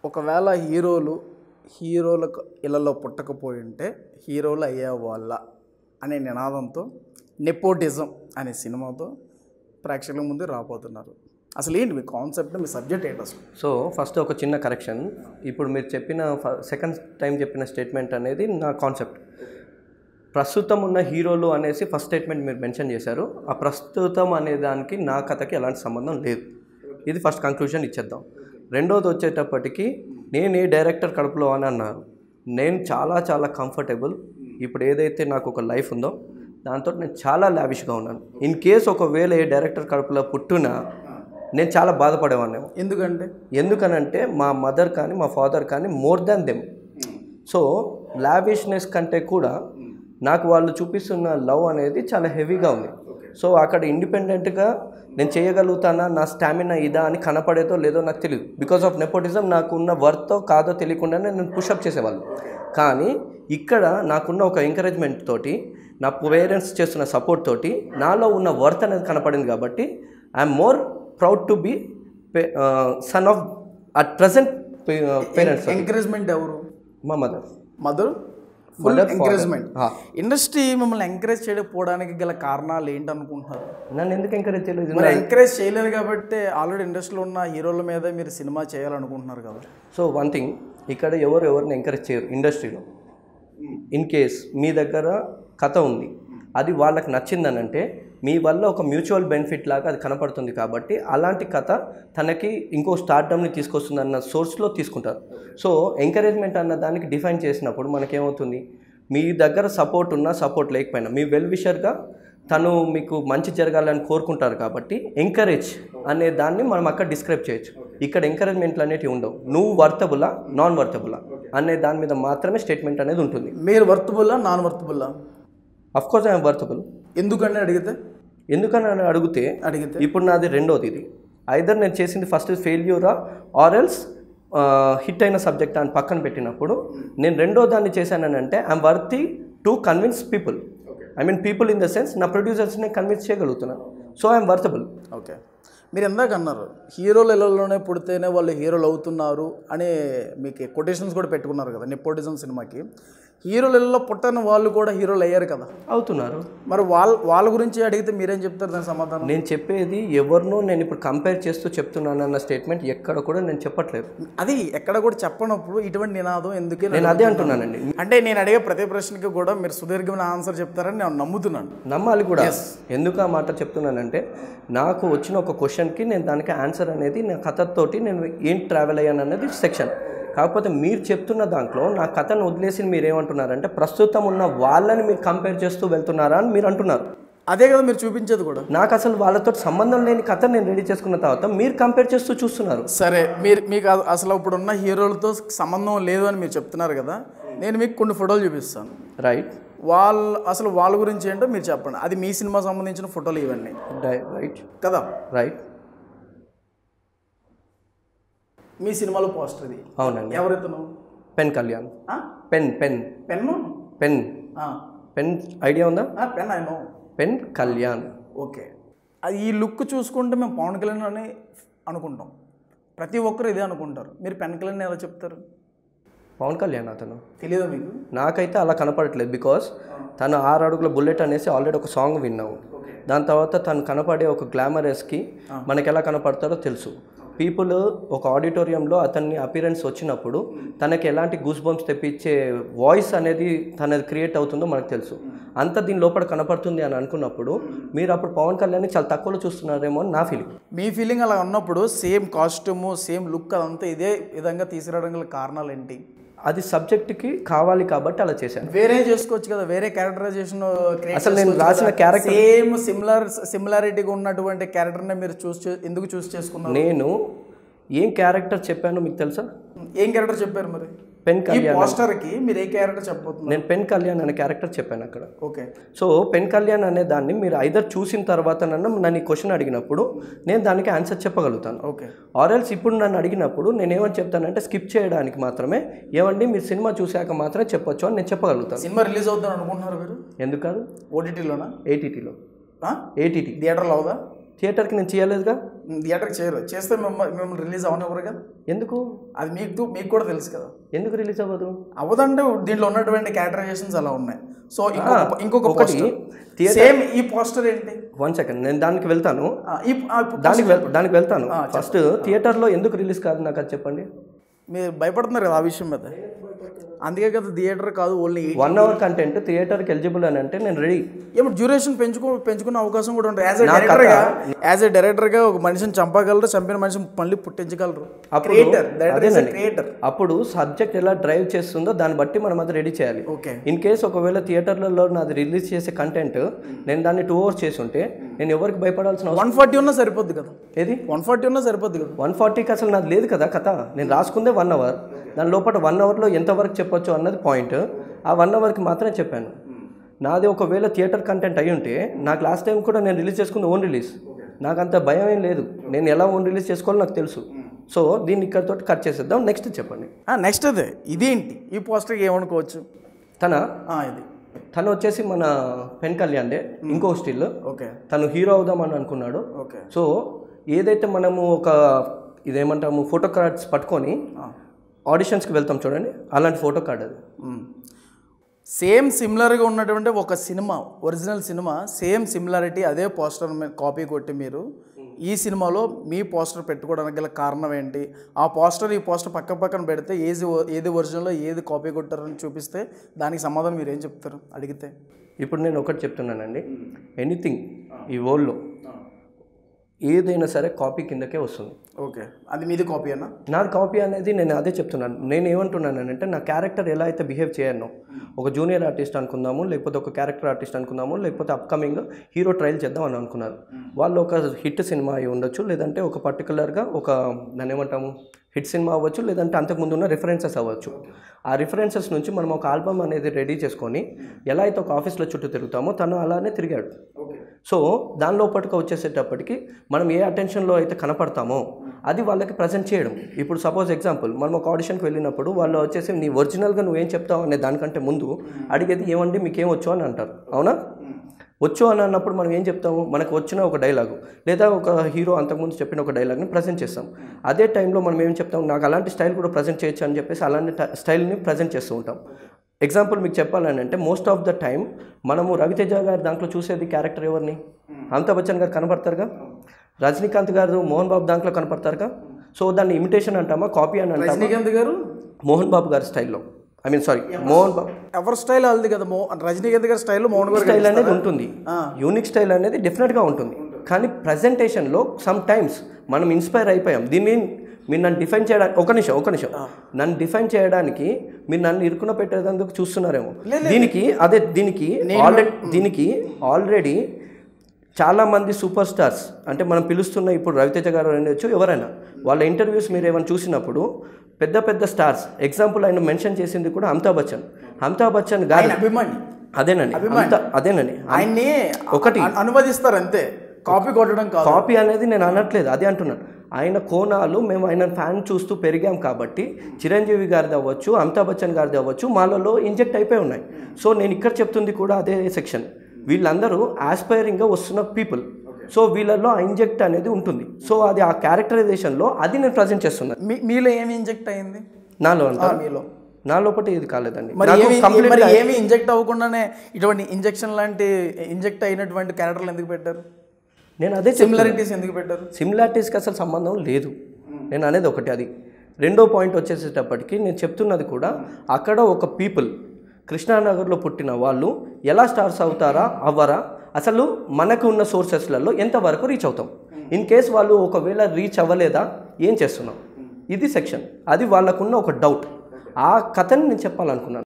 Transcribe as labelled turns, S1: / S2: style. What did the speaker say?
S1: ఒకవేళ హీరోలు హీరోలకు ఇళ్ళలో పుట్టకపోయి ఉంటే హీరోలు అయ్యేవాళ్ళ అనే నినాదంతో నెపోటిజం అనే సినిమాతో ప్రేక్షకుల ముందు రాబోతున్నారు అసలు ఏంటి మీ కాన్సెప్ట్ మీ సబ్జెక్ట్ ఏంటి అసలు
S2: సో ఫస్ట్ ఒక చిన్న కరెక్షన్ ఇప్పుడు మీరు చెప్పిన సెకండ్ టైం చెప్పిన స్టేట్మెంట్ అనేది నా కాన్సెప్ట్ ప్రస్తుతం ఉన్న హీరోలు అనేసి ఫస్ట్ స్టేట్మెంట్ మీరు మెన్షన్ చేశారు ఆ ప్రస్తుతం అనే దానికి నా కథకి ఎలాంటి సంబంధం లేదు ఇది ఫస్ట్ కంక్లూజన్ ఇచ్చేద్దాం రెండోది వచ్చేటప్పటికి నేను ఏ డైరెక్టర్ కడుపులో అని అన్నారు నేను చాలా చాలా కంఫర్టబుల్ ఇప్పుడు ఏదైతే నాకు ఒక లైఫ్ ఉందో దాంతో నేను చాలా లావిష్గా ఉన్నాను ఇన్ కేస్ ఒకవేళ ఏ డైరెక్టర్ కడుపులో పుట్టినా నేను చాలా బాధపడేవాడిని
S1: ఎందుకంటే
S2: ఎందుకనంటే మా మదర్ కానీ మా ఫాదర్ కానీ more than them so lavishness కంటే కూడా నాకు వాళ్ళు చూపిస్తున్న లవ్ అనేది చాలా హెవీగా ఉంది సో అక్కడ ఇండిపెండెంట్గా నేను చేయగలుగుతానా నా స్టామినా ఇదా అని కనపడేదో లేదో నాకు తెలియదు బికాస్ ఆఫ్ నెపోటిజం నాకున్న వర్తో కాదో తెలియకుండానే నేను పుషప్ చేసేవాళ్ళు కానీ ఇక్కడ నాకున్న ఒక ఎంకరేజ్మెంట్ తోటి నా పేరెంట్స్ చేస్తున్న సపోర్ట్ తోటి నాలో ఉన్న వర్త్ అనేది కనపడింది కాబట్టి I'm more proud to be son of at present parents
S1: encouragement ఎవరు
S2: మా mother
S1: mother full
S2: Mother, father.
S1: Encouragement
S2: ఆ.
S1: ఇండస్ట్రీ మిమ్మల్ని ఎంకరేజ్ చేయకపోవడానికి గల కారణాలు ఏంటి అనుకుంటున్నారు
S2: నన్ను ఎందుకు ఎంకరేజ్ చేయలేదు
S1: మరి ఎంకరేజ్ చేయలేదు కాబట్టి ఆల్రెడీ ఇండస్ట్రీలో ఉన్న హీరోల మీద మీరు సినిమా చేయాలనుకుంటున్నారు కదా
S2: సో వన్ థింగ్ ఇక్కడ ఎవరు ఎవరిని ఎంకరేజ్ చేయరు ఇండస్ట్రీలో ఇన్ కేస్ మీ దగ్గర కథ ఉంది అది వాళ్ళకి నచ్చిందని అంటే మీ వల్ల ఒక మ్యూచువల్ బెనిఫిట్ లాగా అది కనపడుతుంది కాబట్టి అలాంటి కథ తనకి ఇంకో స్టార్టమ్ని తీసుకొస్తుంది అన్న సోర్స్లో తీసుకుంటారు సో ఎంకరేజ్మెంట్ అన్న దానికి డిఫైన్ చేసినప్పుడు మనకేమవుతుంది మీ దగ్గర సపోర్ట్ ఉన్నా సపోర్ట్ లేకపోయినా మీ వెల్ విషర్గా తను మీకు మంచి జరగాలని కోరుకుంటారు కాబట్టి ఎంకరేజ్ అనే దాన్ని మనం అక్కడ డిస్క్రైబ్ చేయొచ్చు ఇక్కడ ఎంకరేజ్మెంట్లు అనేటివి ఉండవు నువ్వు వర్తబులా నాన్ వర్తబులా అనే దాని మీద మాత్రమే స్టేట్మెంట్ అనేది ఉంటుంది
S1: మీరు వర్తబుల్లా నాన్ వర్తబుల్లా
S2: అఫ్ కోర్స్ ఐఎమ్ వర్తబుల్
S1: ఎందుకని అడిగితే
S2: ఎందుకని అని అడిగితే
S1: అడిగితే
S2: ఇప్పుడు నాది రెండోది ఇది ఐదర్ నేను చేసింది ఫస్ట్ ఫెయిల్యూరా ఆర్ ఎల్స్ హిట్ అయిన సబ్జెక్ట్ అని పక్కన పెట్టినప్పుడు నేను రెండో దాన్ని చేశానని అంటే I'm worthy to convince people I mean people in the sense నా ప్రొడ్యూసర్స్ని కన్విన్స్ చేయగలుగుతున్నాను సో ఐఎమ్ వర్తబుల్
S1: ఓకే మీరు ఎందాక అన్నారు హీరోలు ఇళ్ళలోనే పుడితేనే వాళ్ళు హీరోలు అవుతున్నారు అని మీకు కొటేషన్స్ కూడా పెట్టుకున్నారు కదా నెపోటిజం సినిమాకి హీరోలు ఇళ్ళలో పుట్టని వాళ్ళు కూడా హీరోలు అయ్యారు కదా
S2: అవుతున్నారు
S1: మరి వాళ్ళ వాళ్ళ గురించి అడిగితే మీరేం చెప్తారు దాని సమాధానం
S2: నేను చెప్పేది ఎవరినో నేను ఇప్పుడు కంపేర్ చేస్తూ చెప్తున్నాను అన్న స్టేట్మెంట్ ఎక్కడ కూడా నేను చెప్పట్లేదు
S1: అది ఎక్కడ కూడా చెప్పనప్పుడు ఇటువంటి నినాదం ఎందుకే
S2: నేను అదే అంటున్నానండి
S1: అంటే నేను అడిగే ప్రతి ప్రశ్నకి కూడా మీరు సుదీర్ఘమైన ఆన్సర్ చెప్తారని నేను నమ్ముతున్నాను
S2: నమ్మాలి కూడా ఎందుకు ఆ మాట చెప్తున్నానంటే నాకు వచ్చిన ఒక క్వశ్చన్కి నేను దానికి ఆన్సర్ అనేది నా కథతోటి నేను ఏం ట్రావెల్ అయ్యాను అనేది సెక్షన్ కాకపోతే మీరు చెప్తున్న దాంట్లో నా కథను వదిలేసి మీరు ఏమంటున్నారంటే ప్రస్తుతం ఉన్న వాళ్ళని మీరు కంపేర్ చేస్తూ వెళ్తున్నారా అని మీరు అంటున్నారు
S1: అదే కదా మీరు చూపించేది కూడా
S2: నాకు అసలు వాళ్ళతో సంబంధం లేని కథ నేను రెడీ చేసుకున్న తర్వాత మీరు కంపేర్ చేస్తూ చూస్తున్నారు
S1: సరే మీరు మీకు అ- అసలు ఇప్పుడున్న హీరోలతో సంబంధం లేదు అని మీరు చెప్తున్నారు కదా నేను మీకు కొన్ని ఫోటోలు చూపిస్తాను
S2: రైట్
S1: వాళ్ళ అసలు వాళ్ళ గురించి ఏంటో మీరు చెప్పండి అది మీ సినిమా సంబంధించిన ఫోటోలు ఇవన్నీ
S2: రైట్
S1: కదా
S2: రైట్
S1: మీ సినిమాలో పోస్టర్ ఇది
S2: అవునండి
S1: ఎవరెత్తును
S2: pen Kalyan pen pen
S1: pen
S2: pen pen idea ఉందా
S1: పెన్ ఆయన
S2: పెన్ కళ్యాణ్
S1: ఓకే అది ఈ లుక్ చూసుకుంటే మేము పవన్ కళ్యాణ్ అని అనుకుంటాం ప్రతి ఒక్కరు ఇదే అనుకుంటారు మీరు పెన్ కళ్యాణ్ ఎలా చెప్తారు
S2: పవన్ కళ్యాణ్ అతను
S1: తెలియదా మీకు
S2: నాకైతే అలా కనపడట్లేదు బికాస్ తను ఆరు అడుగుల బుల్లెట్ అనేసి ఆల్రెడీ ఒక సాంగ్ విన్నాము దాని తర్వాత తను కనపడే ఒక గ్లామరస్కి మనకి ఎలా కనపడతాడో తెలుసు పీపుల్ ఒక ఆడిటోరియంలో అతన్ని అపిరెన్స్ వచ్చినప్పుడు తనకి ఎలాంటి గూస్ బంప్స్ తెప్పించే వాయిస్ అనేది తనది క్రియేట్ అవుతుందో మనకు తెలుసు అంత దీని లోపల కనపడుతుంది అని అనుకున్నప్పుడు మీరు అప్పుడు పవన్ కళ్యాణ్ని చాలా తక్కువలో చూస్తున్నారేమో అని నా ఫీలింగ్
S1: మీ ఫీలింగ్ అలా ఉన్నప్పుడు సేమ్ కాస్ట్యూము సేమ్ లుక్ అదంతా ఇదే విధంగా తీసుకురావడం గల కారణాలు ఏంటి
S2: అది సబ్జెక్ట్కి కావాలి కాబట్టి అలా చేశాను
S1: వేరే చేసుకోవచ్చు కదా వేరే క్యారెక్టరైజేషన్
S2: అసలు నేను రాసిన క్యారెక్టర్
S1: సేమ్ సిమిలర్ సిమిలారిటీగా ఉన్నటువంటి క్యారెక్టర్ని మీరు చూస్ చే- ఎందుకు చూస్ చేసుకున్నారు
S2: నేను ఏం క్యారెక్టర్ చెప్పానో మీకు తెలుసా
S1: ఏం క్యారెక్టర్ చెప్పారు మరి
S2: పెన్
S1: ఈ
S2: కళ్యాణ్
S1: పోస్టర్ కి మీరు ఏ క్యారెక్టర్ చెప్పబోతున్నారు
S2: నేను పెన్ కళ్యాణ్ అనే క్యారెక్టర్ చెప్పాను అక్కడ
S1: ఓకే
S2: సో పెన్ కళ్యాణ్ అనే దాన్ని మీరు ఐదర్ చూసిన తర్వాత నన్ను నన్ను ఈ క్వశ్చన్ అడిగినప్పుడు నేను దానికి ఆన్సర్ చెప్పగలుగుతాను
S1: ఓకే
S2: ఆర్ఎల్స్ ఇప్పుడు నన్ను అడిగినప్పుడు నేను ఏమని చెప్తానంటే స్కిప్ చేయడానికి మాత్రమే ఏమండి మీరు సినిమా చూశాక మాత్రమే చెప్పొచ్చు అని నేను చెప్పగలుగుతాను
S1: సినిమా రిలీజ్ అవుతుందని అనుకుంటున్నారు మీరు
S2: ఎందుకు కాదు
S1: ఓటీటీలోనా
S2: ఏటీటీలో ఏటీటీ
S1: థియేటర్లో అవుదా
S2: థియేటర్కి నేను చేయలేదుగా
S1: థియేటర్కి చేయరు చేస్తే మిమ్మల్ని మిమ్మల్ని రిలీజ్ అవనివ్వరుగా
S2: ఎందుకు
S1: అది మీకు మీకు కూడా తెలుసు కదా
S2: ఎందుకు రిలీజ్ అవ్వదు
S1: అవదంటే దీంట్లో ఉన్నటువంటి క్యారెక్టరైజేషన్స్ అలా ఉన్నాయి సో ఇంకొక
S2: ఆ,
S1: ఇంకొక
S2: ఒకటి,
S1: పోస్టర్ సేమ్ ఈ పోస్టర్ ఏంటి
S2: వన్ సెకండ్ నేను దానికి వెళ్తాను
S1: ఆ, ఈ ఆ, ఇప్పుడు
S2: దానికి వెల్- దానికి వెళ్తాను ఫస్ట్ థియేటర్లో ఎందుకు రిలీజ్ కాదు నాకు అది చెప్పండి
S1: మీరు భయపడుతున్నారు కదా ఆ విషయం మీద అందుకే కదా థియేటర్ కాదు ఓన్లీ
S2: వన్ అవర్ కంటెంట్ థియేటర్కి ఎలిజిబుల్ అని అంటే నేను రెడీ
S1: ఏమో డ్యూరేషన్ పెంచుకో పెంచుకునే అవకాశం కూడా ఉంటుంది యాజ్ ఎ
S2: నా
S1: డైరెక్టర్గా యాజ్ ఎ డైరెక్టర్గా ఒక మనిషిని చంపగలరు చంపిన మనిషిని మళ్ళీ పుట్టించగలరు
S2: అప్పుడు
S1: క్రియేటర్ డైరెక్టర్
S2: అదేనండి.
S1: క్రియేటర్
S2: అప్పుడు సబ్జెక్ట్ ఎలా డ్రైవ్ చేస్తుందో దాన్ని బట్టి మనం అది రెడీ చేయాలి
S1: ఓకే
S2: ఇన్ కేస్ ఒకవేళ థియేటర్లలో నాది రిలీజ్ చేసే కంటెంట్ నేను దాన్ని టూ అవర్స్ చేసి ఉంటే నేను ఎవరికి భయపడాల్సిన అవసరం
S1: వన్ ఫార్టీ ఉన్నా సరిపోద్ది కదా
S2: ఏది
S1: వన్ ఫార్టీ ఉన్నా సరిపోద్ది కదా
S2: వన్ ఫార్టీకి అసలు నాది లేదు కదా కథ నేను రాసుకుందే వన్ అవర్ దాని లోపల వన్ అవర్లో ఎంతవరకు చెప్పొచ్చు అన్నది పాయింట్ ఆ వన్ అవర్కి మాత్రమే చెప్పాను నాది ఒకవేళ థియేటర్ కంటెంట్ అయి ఉంటే నాకు లాస్ట్ టైం కూడా నేను రిలీజ్ చేసుకుంది ఓన్ రిలీజ్ నాకు అంత భయం ఏం లేదు నేను ఎలా ఓన్ రిలీజ్ చేసుకోవాలో నాకు తెలుసు సో దీన్ని ఇక్కడతో కట్ చేసేద్దాం నెక్స్ట్ చెప్పండి
S1: నెక్స్ట్ అదే ఇదేంటి ఈ పోస్టర్కి ఏమనుకోవచ్చు
S2: తన
S1: ఆ, ఇది
S2: తను వచ్చేసి మన పెన్ కళ్యాణ్దే ఇంకో స్టిల్
S1: ఓకే
S2: తను హీరో అవుదామని అనుకున్నాడు
S1: ఓకే
S2: సో ఏదైతే మనము ఒక ఇదేమంటాము ఫోటో కార్డ్స్ పట్టుకొని ఆడిషన్స్కి వెళ్తాం చూడండి అలాంటి ఫోటో కార్డ్ అది
S1: సేమ్ సిమిలర్గా ఉన్నటువంటి ఒక cinema original cinema same similarity అదే పోస్టర్ కాపీ కొట్టి మీరు ఈ సినిమాలో మీ పోస్టర్ పెట్టుకోవడానికి గల కారణం ఏంటి ఆ పోస్టర్ ఈ పోస్టర్ పక్క పక్కన పెడితే ఏది ఏది ఒరిజినల్లో ఏది కాపీ కొట్టారని చూపిస్తే దానికి సమాధానం మీరు ఏం చెప్తారు అడిగితే
S2: ఇప్పుడు నేను ఒకటి చెప్తున్నానండి ఎనీథింగ్ ఈ వరల్డ్లో ఏదైనా సరే కాపీ కిందకే వస్తుంది
S1: ఓకే అది మీది కాపీ అన్నా
S2: నాది కాపీ అనేది నేను అదే చెప్తున్నాను నేను ఏమంటున్నానంటే నా క్యారెక్టర్ ఎలా అయితే బిహేవ్ చేయను ఒక జూనియర్ ఆర్టిస్ట్ అనుకుందాము లేకపోతే ఒక క్యారెక్టర్ ఆర్టిస్ట్ అనుకుందాము లేకపోతే అప్కమింగ్ హీరో ట్రయల్ చేద్దాం అని అనుకున్నారు వాళ్ళు ఒక హిట్ సినిమా అయి ఉండొచ్చు లేదంటే ఒక పర్టికులర్గా ఒక దాన్ని ఏమంటాము హిట్ సినిమా అవ్వచ్చు లేదంటే అంతకుముందు ఉన్న రిఫరెన్సెస్ అవ్వచ్చు ఆ రిఫరెన్సెస్ నుంచి మనం ఒక ఆల్బమ్ అనేది రెడీ చేసుకొని ఎలా అయితే ఒక ఆఫీస్లో చుట్టూ తిరుగుతామో తను అలానే తిరిగాడు సో దాని లోపలికి వచ్చేసేటప్పటికి మనం ఏ అటెన్షన్లో అయితే కనపడతామో అది వాళ్ళకి ప్రజెంట్ చేయడం ఇప్పుడు సపోజ్ ఎగ్జాంపుల్ మనం ఒక ఆడిషన్కి వెళ్ళినప్పుడు వాళ్ళు వచ్చేసి నీ ఒరిజినల్గా నువ్వేం చెప్తావు అనే దానికంటే ముందు అడిగేది ఏమండి మీకేం వచ్చు అని అంటారు అవునా వచ్చు అని అన్నప్పుడు మనం ఏం చెప్తాము మనకు వచ్చిన ఒక డైలాగు లేదా ఒక హీరో అంతకుముందు చెప్పిన ఒక డైలాగ్ని ప్రజెంట్ చేస్తాం అదే టైంలో మనం ఏం చెప్తాం నాకు అలాంటి స్టైల్ కూడా ప్రజెంట్ చేయొచ్చు అని చెప్పేసి అలాంటి ట- స్టైల్ని ప్రజెంట్ చేస్తూ ఉంటాం ఎగ్జాంపుల్ మీకు చెప్పాలని అంటే మోస్ట్ ఆఫ్ ద టైం మనము రవితేజ గారి దాంట్లో చూసేది క్యారెక్టర్ ఎవరిని అమితాబ్ బచ్చన్ గారు కనపడతారుగా రజనీకాంత్ గారు మోహన్ బాబు దాంట్లో కనపడతారుగా సో దాన్ని ఇమిటేషన్ అంటామా కాపీ అని అంటామా
S1: రజనీకాంత్ గారు
S2: మోహన్ బాబు గారి స్టైల్లో I mean sorry Mohan Babu
S1: ఎవరి స్టైల్ వాళ్ళది కదా మో రజనీకాంత్ గారి స్టైల్ మోహన్ గారు
S2: స్టైల్ అనేది ఉంటుంది యూనిక్ స్టైల్ అనేది డెఫినెట్గా ఉంటుంది కానీ ప్రజెంటేషన్లో సమ్ టైమ్స్ మనం ఇన్స్పైర్ అయిపోయాం దీన్ని మీరు నన్ను డిఫైన్ చేయడానికి ఒక నిమిషం ఒక నిమిషం నన్ను డిఫైన్ చేయడానికి మీరు నన్ను ఇరుకున పెట్టేందుకు చూస్తున్నారేమో దీనికి అదే దీనికి ఆల్రెడీ దీనికి ఆల్రెడీ చాలా మంది సూపర్ స్టార్స్ అంటే మనం పిలుస్తున్న ఇప్పుడు రవితేజ గారు అనొచ్చు ఎవరైనా వాళ్ళ ఇంటర్వ్యూస్ మీరు ఏమైనా చూసినప్పుడు పెద్ద పెద్ద స్టార్స్ ఎగ్జాంపుల్ ఆయన మెన్షన్ చేసింది కూడా అమితాబ్ బచ్చన్ అమితాబ్ బచ్చన్ గారి
S1: ఆయన అభిమాని
S2: అదేనండి అంత అదేనండి
S1: ఆయన్ని
S2: ఒకటి.
S1: అను- అనువదిస్తారు అంతే కాపీ కొట్టడం కాదు
S2: కాపీ అనేది నేను అనట్లేదు అదే అంటున్నాను ఆయన కోణాలు మేము ఆయన ఫ్యాన్ చూస్తూ పెరిగాం కాబట్టి చిరంజీవి గారిది అవ్వచ్చు అమితాబ్ బచ్చన్ గారిది అవ్వచ్చు మాలలో ఇంజెక్ట్ అయిపోయి ఉన్నాయి సో నేను ఇక్కడ చెప్తుంది కూడా అదే సెక్షన్ వీళ్ళందరూ ఆస్పైరింగ్గా వస్తున్న పీపుల్ సో వీళ్ళల్లో ఆ ఇంజెక్ట్ అనేది ఉంటుంది సో అది ఆ క్యారెక్టరైజేషన్లో అది నేను ప్రజెంట్ చేస్తున్నాను
S1: మీ మీలో ఏమి ఇంజెక్ట్ అయింది
S2: నాలో
S1: ఆ,
S2: అంట
S1: మీలో
S2: నా లోపల ఇది కాలేదండి
S1: మరి
S2: నాకు
S1: ఏమి
S2: complete
S1: మరి
S2: గా-
S1: ఏమి ఇంజెక్ట్ అవ్వకుండానే ఇటువంటి ఇంజెక్షన్ లాంటి ఇంజెక్ట్ అయినటువంటి క్యారెక్టర్లు ఎందుకు పెట్టారు
S2: నేను అదే
S1: సిమిలారిటీస్ ఎందుకు పెట్టారు
S2: సిమిలారిటీస్కి అసలు సంబంధం లేదు నేను అనేది ఒకటి అది రెండో పాయింట్ వచ్చేసేటప్పటికి నేను చెప్తున్నది కూడా అక్కడ ఒక పీపుల్ కృష్ణానగర్లో పుట్టిన వాళ్ళు ఎలా స్టార్స్ అవుతారా అవ్వరా అసలు మనకు ఉన్న సోర్సెస్లలో ఎంతవరకు రీచ్ అవుతాం ఇన్ కేస్ వాళ్ళు ఒకవేళ రీచ్ అవ్వలేదా ఏం చేస్తున్నాం ఇది సెక్షన్ అది వాళ్ళకున్న ఒక డౌట్ ఆ కథని నేను చెప్పాలనుకున్నాను